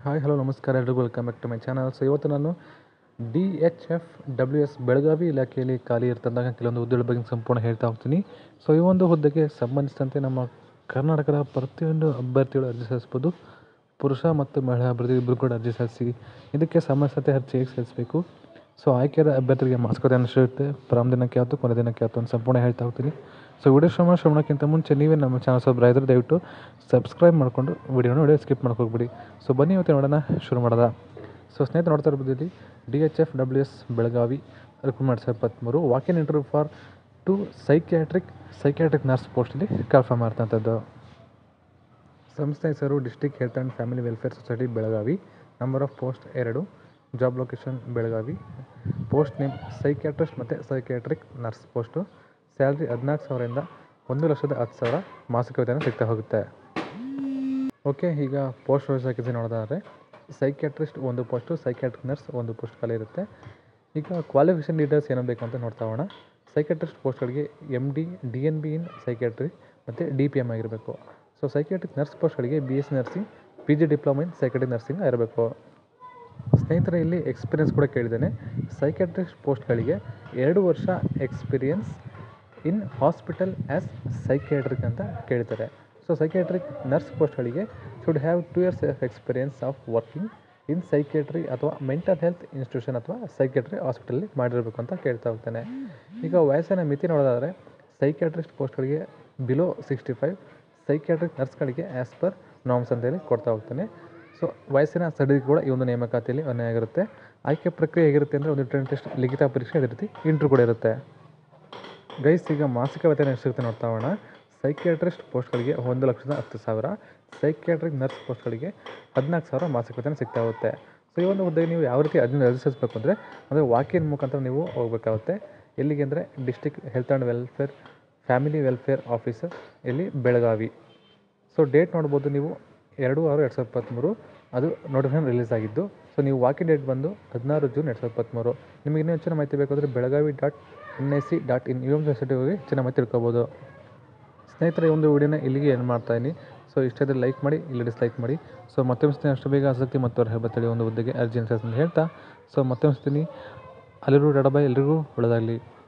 hi hello ನಮಸ್ಕಾರ ಎಲ್ರಿಗೂ welcome back to my channel so ಇವತ್ತು ನಾನು D H F W S Belagavi ಇಲಾಖೆಯಲ್ಲಿ ಖಾಲಿ ಇರ್ತಂದಾಗ ಕೆಲವೊಂದು ಹುದ್ದೆಗಳ ಬಗ್ಗೆ ಸಂಪೂರ್ಣ ಹೇಳ್ತಾ ಹೋಗ್ತೀನಿ ಸೊ ಈ ಒಂದು ಹುದ್ದೆಗೆ ಸಂಬಂಧಿಸಿದಂತೆ ನಮ್ಮ ಕರ್ನಾಟಕದ ಪ್ರತಿಯೊಂದು ಅಭ್ಯರ್ಥಿಗಳು ಅರ್ಜಿ ಸಲ್ಲಿಸ್ಬೋದು ಪುರುಷ ಮತ್ತು ಮಹಿಳಾ ಅಭ್ಯರ್ಥಿ ಇಬ್ಬರು ಕೂಡ ಅರ್ಜಿ ಸಲ್ಲಿಸಿ ಇದಕ್ಕೆ ಸಂಬಂಧಿಸಿದಂತೆ ಅರ್ಜಿ ಹೇಗೆ ಸಲ್ಲಿಸಬೇಕು ಸೊ ಆಯ್ಕೆಯಾದ ಅಭ್ಯರ್ಥಿಗೆ ಮಾಸ್ಕೋದೆ ಅನಿಸಿರುತ್ತೆ ಪ್ರಾರಂಭ ದಿನಕ್ಕೆ ಆಯ್ತು ಕೊನೆ ದಿನಕ್ಕೆ ಆಯ್ತು ಅಂತ ಸಂಪೂರ್ಣ ಹೇಳ್ತಾ ಹೋಗ್ತೀನಿ ಸೊ ವಿಡಿಯೋ ಶ್ರಮ ಶ್ರವಣಕ್ಕಿಂತ ಮುಂಚೆ ನೀವೇ ನಮ್ಮ ಚಾನಲ್ ಸಬ್ಸ್ಕ್ರೈಬ್ ಇದ್ದರೆ ದಯವಿಟ್ಟು ಸಬ್ಸ್ಕ್ರೈಬ್ ಮಾಡಿಕೊಂಡು ವಿಡಿಯೋನ ನೋಡಿ ಸ್ಕಿಪ್ ಮಾಡ್ಕೋಗ್ಬಿಡಿ ಸೊ ಬನ್ನಿ ಇವತ್ತು ನೋಡೋಣ ಶುರು ಮಾಡೋದ ಸೊ ಸ್ನೇಹಿತರು ನೋಡ್ತಾ ಇರ್ಬೋದು ಇಲ್ಲಿ D H F W S Belagavi recruitment ಸಾವಿರದ ಇಪ್ಪತ್ತ್ಮೂರು walk in interview for two psychiatric psychiatric nurse ಪೋಸ್ಟಲ್ಲಿ ಕನ್ಫರ್ಮ್ ಮಾಡ್ತಂಥದ್ದು ಸಂಸ್ಥೆ ಹೆಸರು district health and family welfare society Belagavi number of post ಎರಡು job location Belagavi post name psychiatrist ಮತ್ತು ಸೈಕ್ಯಾಟ್ರಿಕ್ ನರ್ಸ್ ಪೋಸ್ಟು ಸ್ಯಾಲ್ರಿ ಹದಿನಾಲ್ಕು ಸಾವಿರದಿಂದ ಒಂದು ಲಕ್ಷದ ಹತ್ತು ಸಾವಿರ ಮಾಸಿಕ ವೇತನ ಸಿಗ್ತಾ ಹೋಗುತ್ತೆ ಓಕೆ ಈಗ ಪೋಸ್ಟ್ ವೈಸ್ ಹಾಕಿಸಿ ನೋಡೋದಾದರೆ ಸೈಕ್ಯಾಟ್ರಿಸ್ಟ್ ಒಂದು ಪೋಸ್ಟು ಸೈಕ್ಯಾಟ್ರಿಕ್ ನರ್ಸ್ ಒಂದು ಪೋಸ್ಟ್ ಖಾಲಿ ಇರುತ್ತೆ ಈಗ ಕ್ವಾಲಿಫಿಕೇಷನ್ ಡೀಟೇಲ್ಸ್ ಏನೋ ಬೇಕು ಅಂತ ನೋಡ್ತಾ ಹೋಗೋಣ ಸೈಕ್ಯಾಟ್ರಿಸ್ಟ್ ಪೋಸ್ಟ್ಗಳಿಗೆ M D D N B in psychiatry ಮತ್ತು ಡಿ ಪಿ ಎಮ್ ಆಗಿರಬೇಕು ಸೊ ಸೈಕ್ಯಾಟ್ರಿಕ್ ನರ್ಸ್ ಪೋಸ್ಟ್ಗಳಿಗೆ B S C nursing P G diploma in psychiatric nursing ಇರಬೇಕು ಸ್ನೇಹಿತರೆ ಇಲ್ಲಿ ಎಕ್ಸ್ಪೀರಿಯನ್ಸ್ ಕೂಡ ಕೇಳಿದ್ದೇನೆ ಸೈಕ್ಯಾಟ್ರಿಸ್ಟ್ ಪೋಸ್ಟ್ಗಳಿಗೆ ಎರಡು ವರ್ಷ experience in hospital as psychiatric ಅಂತ ಕೇಳ್ತಾರೆ ಸೊ ಸೈಕ್ಯಾಟ್ರಿಕ್ ನರ್ಸ್ ಪೋಸ್ಟ್ಗಳಿಗೆ should have two years of experience of working in psychiatry ಅಥವಾ ಮೆಂಟಲ್ ಹೆಲ್ತ್ ಇನ್ಸ್ಟಿಟ್ಯೂಷನ್ ಅಥವಾ ಸೈಕ್ಯಾಟ್ರಿ ಹಾಸ್ಪಿಟಲ್ಲಿ ಮಾಡಿರಬೇಕು ಅಂತ ಕೇಳ್ತಾ ಹೋಗ್ತಾನೆ ಈಗ ವಯಸ್ಸಿನ ಮಿತಿ ನೋಡೋದಾದರೆ ಸೈಕ್ಯಾಟ್ರಿಸ್ಟ್ ಪೋಸ್ಟ್ಗಳಿಗೆ ಬಿಲೋ ಸಿಕ್ಸ್ಟಿ ಫೈವ್ ಸೈಕ್ಯಾಟ್ರಿಕ್ ನರ್ಸ್ಗಳಿಗೆ ಆ್ಯಸ್ ಪರ್ ನಾಮ್ಸ್ ಅಂತೇಳಿ ಕೊಡ್ತಾ ಹೋಗ್ತಾನೆ ಸೊ ವಯಸ್ಸಿನ ಸರ್ಟಿಫಿಕೇಟ್ ಕೂಡ ಈ ಒಂದು ನೇಮಕಾತಿಯಲ್ಲಿ ಅನ್ವಯ ಆಗಿರುತ್ತೆ ಆಯ್ಕೆ ಪ್ರಕ್ರಿಯೆ ಹೇಗಿರುತ್ತೆ ಅಂದರೆ ಒಂದು ಟ್ರೆಂಡ್ ಟೆಸ್ಟ್ ಲಿಖಿತ ಪರೀಕ್ಷೆ ಅದೇ ರೀತಿ ಇಂಟ್ರೂ ಕೂಡ ಇರುತ್ತೆ ಗೈಸ್ ಈಗ ಮಾಸಿಕ ವೇತನ ಎಷ್ಟಿರುತ್ತೆ ನೋಡ್ತಾ ಹೋಗೋಣ ಸೈಕ್ಯಾಟ್ರಿಸ್ಟ್ ಪೋಸ್ಟ್ಗಳಿಗೆ ಒಂದು ಲಕ್ಷದ ಹತ್ತು ಸಾವಿರ ಸೈಕ್ಯಾಟ್ರಿಕ್ ನರ್ಸ್ ಪೋಸ್ಟ್ಗಳಿಗೆ ಹದಿನಾಲ್ಕು ಸಾವಿರ ಮಾಸಿಕ ವೇತನ ಸಿಗ್ತಾ ಹೋಗುತ್ತೆ ಸೊ ಈ ಒಂದು ಹುದ್ದೆಗೆ ನೀವು ಯಾವ ರೀತಿ ಅದನ್ನು ರಿಜಿಸ್ಟ್ರಿಸಬೇಕು ಅಂದರೆ ಅಂದರೆ ವಾಕಿನ್ ಮುಖಾಂತರ ನೀವು ಹೋಗಬೇಕಾಗುತ್ತೆ ಎಲ್ಲಿಗೆ ಅಂದರೆ district health and welfare family welfare officer ಇಲ್ಲಿ ಬೆಳಗಾವಿ ಸೊ ಡೇಟ್ ನೋಡ್ಬೋದು ನೀವು ಎರಡು ಆರು ಎರಡು ಸಾವಿರದ ಇಪ್ಪತ್ತ್ಮೂರು ಅದು ನೋಟಿಫಿಕೇಶನ್ ರಿಲೀಸ್ ಆಗಿದ್ದು ಸೊ ನೀವು ವಾಕಿಂಗ್ ಡೇಟ್ ಬಂದು ಹದಿನಾರು ಜೂನ್ ಎರಡು ಸಾವಿರದ ಇಪ್ಪತ್ತ್ಮೂರು ನಿಮಗೆ ಇನ್ನೂ ಹೆಚ್ಚಿನ ಮಾಹಿತಿ ಬೇಕಾದರೆ Belagavi dot N I C dot in U M ವೆಬ್ಸೈಟಿಗೆ ಹೋಗಿ ಹೆಚ್ಚಿನ ಮಾಹಿತಿ ತಿಳ್ಕೊಬೋದು ಸ್ನೇಹಿತರೆ ಈ ಒಂದು ವಿಡಿಯೋನ ಇಲ್ಲಿಗೆ ಏನು ಮಾಡ್ತಾಯಿನಿ ಸೊ ಇಷ್ಟಾದರೆ ಲೈಕ್ ಮಾಡಿ ಇಲ್ಲ ಡಿಸ್ಲೈಕ್ ಮಾಡಿ ಸೊ ಮತ್ತೊಮ್ಮೆ ಸತಿ ಅಷ್ಟು ಬೇಗ ಆಸಕ್ತಿ ಮತ್ತು ಅವ್ರ ಹೆಬ್ಬತ್ತಳಿ ಒಂದು ಹುದ್ದೆಗೆ ಅರ್ಜಿ ಅಂತ ಹೇಳ್ತಾ ಸೊ ಮತ್ತೊಮ್ಮೆ ಸತೀನಿ ಅಲ್ಲಿರೂ ಡಡಬಾಯ್ ಎಲ್ರಿಗೂ ಒಳ್ಳೆಯದಾಗಲಿ